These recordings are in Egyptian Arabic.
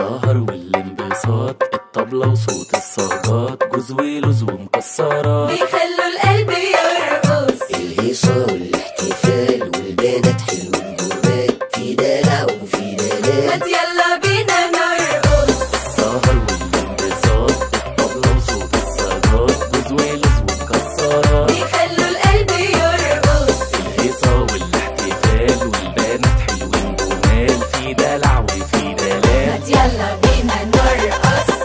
السهر والانبساط الطبلة وصوت الصاجات جوز ولوز ومكسرات بيخلوا القلب يرقص الهيصة والاحتفال والبنات حلوين جمال في دلع وفي ما دلال يلا بينا نرقص السهر والانبساط الطبلة وصوت الصاجات جوز ولوز ومكسرات بيخلوا القلب يرقص الهيصة والاحتفال والبنات حلوين جمال في دلع وفي ما دلال يلا بينا نرقص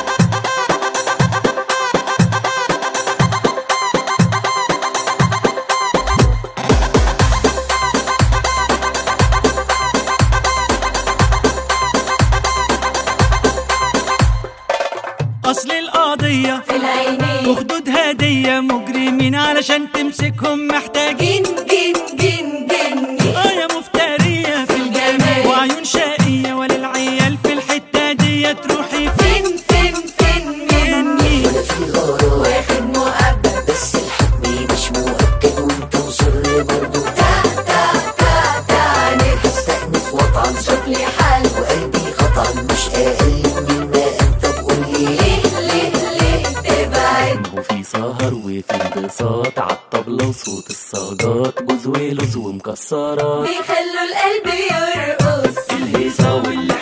اصل القضية في العينين وخدود هدية مجرمين علشان تمسكهم محتاجين جن جن جن جن اه يا مفترية في الجمال. وعيون شقية ولا العيال في الحتة دي تروحي فين فين فين فين مني ولا في غرام واخد مؤبد بس الحكم مش مؤكد وانت مصر برضو تا تا تا تا نفس هستأنف وطعن شوف لي حل وقلبي قطعا مش أقل مما أنت بقولي ليه ليه ليه تبعد وفي سهر وفي انبساط عالطبلة وصوت الصاجات جوز ولوز ومكسرات بيخلوا القلب يرقص الهيصة والاحتفال